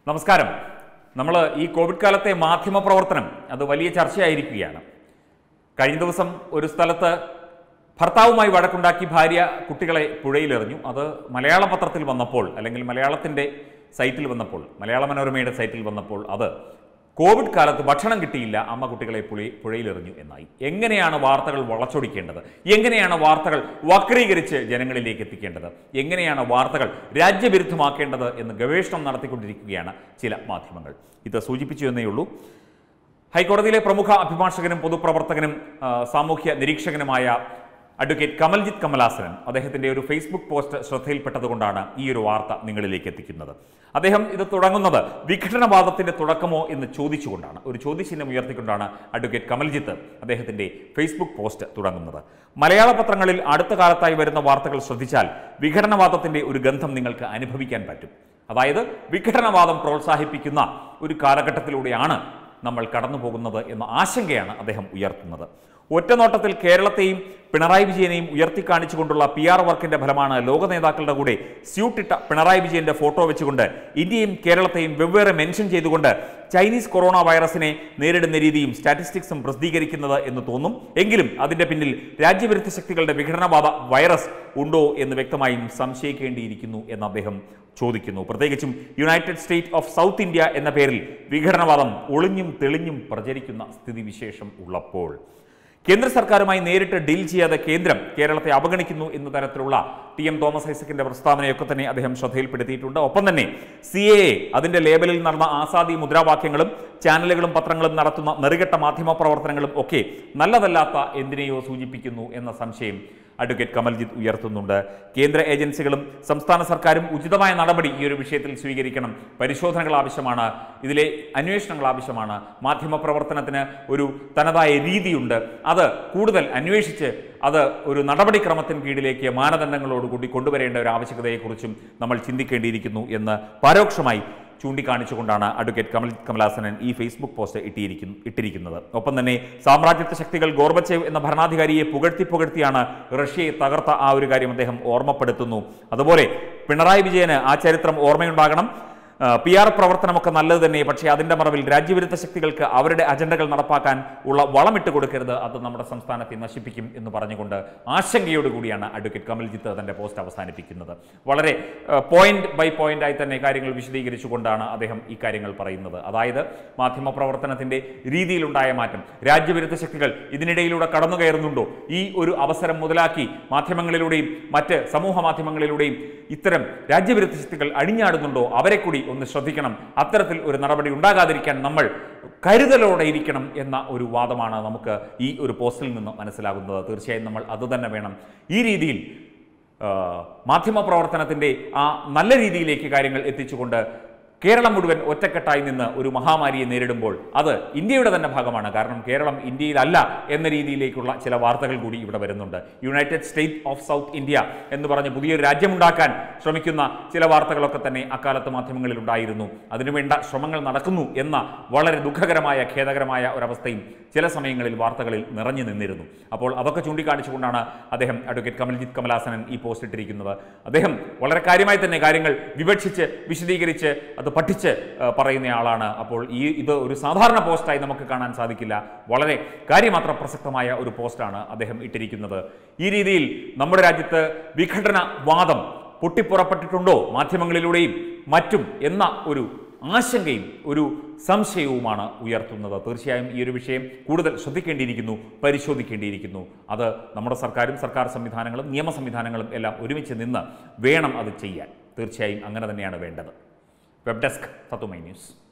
നമസ്കാരം നമ്മൾ ഈ കോവിഡ് കാലത്തെ മാധ്യമ പ്രവർത്തനം അത് വലിയ ചർച്ചയായിരിക്കുകയാണ് കഴിഞ്ഞ ദിവസം ഒരു സ്ഥലത്ത് ഭർത്താവുമായി വഴക്കുണ്ടാക്കി ഭാര്യ കുട്ടികളെ പുഴയിലെറിഞ്ഞു അത് മലയാള പത്രത്തിൽ വന്നപ്പോൾ അല്ലെങ്കിൽ മലയാളത്തിൻ്റെ സൈറ്റിൽ വന്നപ്പോൾ മലയാള മനോരമയുടെ സൈറ്റിൽ വന്നപ്പോൾ അത് കോവിഡ് കാലത്ത് ഭക്ഷണം കിട്ടിയില്ല അമ്മ കുട്ടികളെ പുഴി പുഴയിലെറിഞ്ഞു എന്നായി എങ്ങനെയാണ് വാർത്തകൾ വളച്ചൊടിക്കേണ്ടത് എങ്ങനെയാണ് വാർത്തകൾ വക്രീകരിച്ച് ജനങ്ങളിലേക്ക് എത്തിക്കേണ്ടത് എങ്ങനെയാണ് വാർത്തകൾ രാജ്യവിരുദ്ധമാക്കേണ്ടത് എന്ന് ഗവേഷണം നടത്തിക്കൊണ്ടിരിക്കുകയാണ് ചില മാധ്യമങ്ങൾ ഇത് സൂചിപ്പിച്ചു എന്നേ ഉള്ളൂ ഹൈക്കോടതിയിലെ പ്രമുഖ അഭിഭാഷകനും പൊതുപ്രവർത്തകനും ആ, സാമൂഹ്യ നിരീക്ഷകനുമായ അഡ്വക്കേറ്റ് കമൽജിത്ത് കമലാസനൻ അദ്ദേഹത്തിന്റെ ഒരു ഫേസ്ബുക്ക് പോസ്റ്റ് ശ്രദ്ധയിൽപ്പെട്ടതുകൊണ്ടാണ് ഈ ഒരു വാർത്ത നിങ്ങളിലേക്ക് എത്തിക്കുന്നത് അദ്ദേഹം ഇത് തുടങ്ങുന്നത് വിഘടനവാദത്തിന്റെ തുടക്കമോ എന്ന് ചോദിച്ചുകൊണ്ടാണ് ഒരു ചോദ്യചിഹ്നം ഉയർത്തിക്കൊണ്ടാണ് അഡ്വക്കേറ്റ് കമൽജിത്ത് അദ്ദേഹത്തിന്റെ ഫേസ്ബുക്ക് പോസ്റ്റ് തുടങ്ങുന്നത് മലയാള പത്രങ്ങളിൽ അടുത്ത കാലത്തായി വരുന്ന വാർത്തകൾ ശ്രദ്ധിച്ചാൽ വിഘടനവാദത്തിന്റെ ഒരു ഗന്ധം നിങ്ങൾക്ക് അനുഭവിക്കാൻ പറ്റും അതായത് വിഘടനവാദം പ്രോത്സാഹിപ്പിക്കുന്ന ഒരു കാലഘട്ടത്തിലൂടെയാണ് നമ്മൾ കടന്നു പോകുന്നത് എന്ന ആശങ്കയാണ് അദ്ദേഹം ഉയർത്തുന്നത് ഒറ്റനോട്ടത്തിൽ കേരളത്തെയും പിണറായി വിജയനെയും ഉയർത്തിക്കാണിച്ചുകൊണ്ടുള്ള പി ആർ വർക്കിന്റെ ഫലമാണ് ലോക നേതാക്കളുടെ കൂടെ സ്യൂട്ടിട്ട പിണറായി വിജയന്റെ ഫോട്ടോ വെച്ചുകൊണ്ട് ഇന്ത്യയും കേരളത്തെയും വെവ്വേറെ മെൻഷൻ ചെയ്തുകൊണ്ട് ചൈനീസ് കൊറോണ വൈറസിനെ നേരിടുന്ന രീതിയും സ്റ്റാറ്റിസ്റ്റിക്സും പ്രസിദ്ധീകരിക്കുന്നത് എന്ന് തോന്നും എങ്കിലും അതിന്റെ പിന്നിൽ രാജ്യവിരുദ്ധ ശക്തികളുടെ വിഘടനവാദ വൈറസ് ഉണ്ടോ എന്ന് വ്യക്തമായും സംശയിക്കേണ്ടിയിരിക്കുന്നു എന്ന് അദ്ദേഹം ചോദിക്കുന്നു പ്രത്യേകിച്ചും United State of South India എന്ന പേരിൽ വിഘടനവാദം ഒളിഞ്ഞും തെളിഞ്ഞും പ്രചരിക്കുന്ന സ്ഥിതിവിശേഷം ഉള്ളപ്പോൾ കേന്ദ്ര സർക്കാരുമായി നേരിട്ട് ഡീൽ ചെയ്യാതെ കേന്ദ്രം കേരളത്തെ അവഗണിക്കുന്നു എന്ന തരത്തിലുള്ള ടി എം തോമസ് ഐസക്കിന്റെ പ്രസ്താവനയൊക്കെ തന്നെ അദ്ദേഹം ശ്രദ്ധയിൽപ്പെടുത്തിയിട്ടുണ്ട് ഒപ്പം തന്നെ സി എ അതിന്റെ ലേബലിൽ നടന്ന ആസാദി മുദ്രാവാക്യങ്ങളും ചാനലുകളും പത്രങ്ങളും നടത്തുന്ന നെറുകെട്ട മാധ്യമ പ്രവർത്തനങ്ങളും ഒക്കെ നല്ലതല്ലാത്ത എന്തിനെയോ സൂചിപ്പിക്കുന്നു എന്ന സംശയം അഡ്വക്കേറ്റ് കമൽജിത്ത് ഉയർത്തുന്നുണ്ട് കേന്ദ്ര ഏജൻസികളും സംസ്ഥാന സർക്കാരും ഉചിതമായ നടപടി ഈ ഒരു വിഷയത്തിൽ സ്വീകരിക്കണം പരിശോധനകൾ ആവശ്യമാണ് ഇതിലെ അന്വേഷണങ്ങൾ ആവശ്യമാണ് മാധ്യമ പ്രവർത്തനത്തിന് ഒരു തനതായ രീതിയുണ്ട് അത് കൂടുതൽ അന്വേഷിച്ച് അത് ഒരു നടപടിക്രമത്തിന് കീഴിലേക്ക് മാനദണ്ഡങ്ങളോടുകൂടി കൊണ്ടുവരേണ്ട ഒരു ആവശ്യകതയെക്കുറിച്ചും നമ്മൾ ചിന്തിക്കേണ്ടിയിരിക്കുന്നു എന്ന് പരോക്ഷമായി ചൂണ്ടിക്കാണിച്ചുകൊണ്ടാണ് അഡ്വക്കേറ്റ് കമൽ കമലാസനൻ ഈ ഫേസ്ബുക്ക് പോസ്റ്റ് ഇട്ടിരിക്കുന്നു ഇട്ടിരിക്കുന്നത് ഒപ്പം തന്നെ സാമ്രാജ്യത്വ ശക്തികൾ ഗോർബച്ചേവ് എന്ന ഭരണാധികാരിയെ പുകഴ്ത്തി പുകഴ്ത്തിയാണ് റഷ്യയെ തകർത്ത ആ ഒരു കാര്യം അദ്ദേഹം ഓർമ്മപ്പെടുത്തുന്നു അതുപോലെ പിണറായി വിജയന് ആ ചരിത്രം ഓർമ്മയുണ്ടാകണം പി ആർ പ്രവർത്തനമൊക്കെ നല്ലത് തന്നെ പക്ഷേ അതിൻ്റെ മറവിൽ രാജ്യവിരുദ്ധ ശക്തികൾക്ക് അവരുടെ അജണ്ടകൾ നടപ്പാക്കാൻ ഉള്ള വളമിട്ട് കൊടുക്കരുത് അത് നമ്മുടെ സംസ്ഥാനത്തെ നശിപ്പിക്കും എന്ന് പറഞ്ഞുകൊണ്ട് ആശങ്കയോടുകൂടിയാണ് അഡ്വക്കേറ്റ് കമൽജിത്ത് തൻ്റെ പോസ്റ്റ് അവസാനിപ്പിക്കുന്നത് വളരെ പോയിന്റ് ബൈ പോയിന്റ് ആയി തന്നെ കാര്യങ്ങൾ വിശദീകരിച്ചുകൊണ്ടാണ് അദ്ദേഹം ഈ കാര്യങ്ങൾ പറയുന്നത് അതായത് മാധ്യമ പ്രവർത്തനത്തിൻ്റെ രീതിയിലുണ്ടായ മാറ്റം രാജ്യവിരുദ്ധ ശക്തികൾ ഇതിനിടയിലൂടെ കടന്നു കയറുന്നുണ്ടോ ഈ ഒരു അവസരം മുതലാക്കി മാധ്യമങ്ങളിലൂടെയും മറ്റ് സമൂഹ മാധ്യമങ്ങളിലൂടെയും ഇത്തരം രാജ്യവിരുദ്ധ ശക്തികൾ അഴിഞ്ഞാടുന്നുണ്ടോ അവരെ കൂടി ഒന്ന് ശ്രദ്ധിക്കണം അത്തരത്തിൽ ഒരു നടപടി ഉണ്ടാകാതിരിക്കാൻ നമ്മൾ കരുതലോടെ ഇരിക്കണം എന്ന ഒരു വാദമാണ് നമുക്ക് ഈ ഒരു പോസ്റ്റിൽ നിന്ന് മനസ്സിലാകുന്നത് തീർച്ചയായും നമ്മൾ അത് തന്നെ വേണം ഈ രീതിയിൽ ആ, മാധ്യമ പ്രവർത്തനത്തിൻ്റെ ആ നല്ല രീതിയിലേക്ക് കാര്യങ്ങൾ എത്തിച്ചുകൊണ്ട് കേരളം മുഴുവൻ ഒറ്റക്കെട്ടായി നിന്ന് ഒരു മഹാമാരിയെ നേരിടുമ്പോൾ അത് ഇന്ത്യയുടെ തന്നെ ഭാഗമാണ് കാരണം കേരളം ഇന്ത്യയിലല്ല എന്ന രീതിയിലേക്കുള്ള ചില വാർത്തകൾ കൂടി ഇവിടെ വരുന്നുണ്ട് United State of South India എന്ന് പറഞ്ഞ് പുതിയൊരു രാജ്യമുണ്ടാക്കാൻ ശ്രമിക്കുന്ന ചില വാർത്തകളൊക്കെ തന്നെ അക്കാലത്ത് മാധ്യമങ്ങളിൽ ഉണ്ടായിരുന്നു അതിനുവേണ്ട ശ്രമങ്ങൾ നടക്കുന്നു എന്ന വളരെ ദുഃഖകരമായ ഖേദകരമായ ഒരവസ്ഥയും ചില സമയങ്ങളിൽ വാർത്തകളിൽ നിറഞ്ഞു നിന്നിരുന്നു അപ്പോൾ അതൊക്കെ ചൂണ്ടിക്കാണിച്ചുകൊണ്ടാണ് അദ്ദേഹം അഡ്വക്കേറ്റ് കമൽജിത്ത് കമലാസനൻ ഈ പോസ്റ്റ് ഇട്ടിരിക്കുന്നത് അദ്ദേഹം വളരെ കാര്യമായി തന്നെ കാര്യങ്ങൾ വിവക്ഷിച്ച് വിശദീകരിച്ച് അത് പഠിച്ച് ആ, പറയുന്നയാളാണ് അപ്പോൾ ഈ ഇത് ഒരു സാധാരണ പോസ്റ്റായി നമുക്ക് കാണാൻ സാധിക്കില്ല വളരെ കാര്യമാത്ര പ്രസക്തമായ ഒരു പോസ്റ്റാണ് അദ്ദേഹം ഇട്ടിരിക്കുന്നത് ഈ രീതിയിൽ നമ്മുടെ രാജ്യത്ത് വിഘടനവാദം പൊട്ടിപ്പുറപ്പെട്ടിട്ടുണ്ടോ മാധ്യമങ്ങളിലൂടെയും മറ്റും എന്ന ഒരു ആശങ്കയും ഒരു സംശയവുമാണ് ഉയർത്തുന്നത് തീർച്ചയായും ഈ ഒരു വിഷയം കൂടുതൽ ശ്രദ്ധിക്കേണ്ടിയിരിക്കുന്നു പരിശോധിക്കേണ്ടിയിരിക്കുന്നു അത് നമ്മുടെ സർക്കാരും സർക്കാർ സംവിധാനങ്ങളും നിയമ സംവിധാനങ്ങളും എല്ലാം ഒരുമിച്ച് നിന്ന് വേണം അത് ചെയ്യാൻ തീർച്ചയായും അങ്ങനെ തന്നെയാണ് വേണ്ടത് വെബ് ഡെസ്ക് തത്വമൈ ന്യൂസ്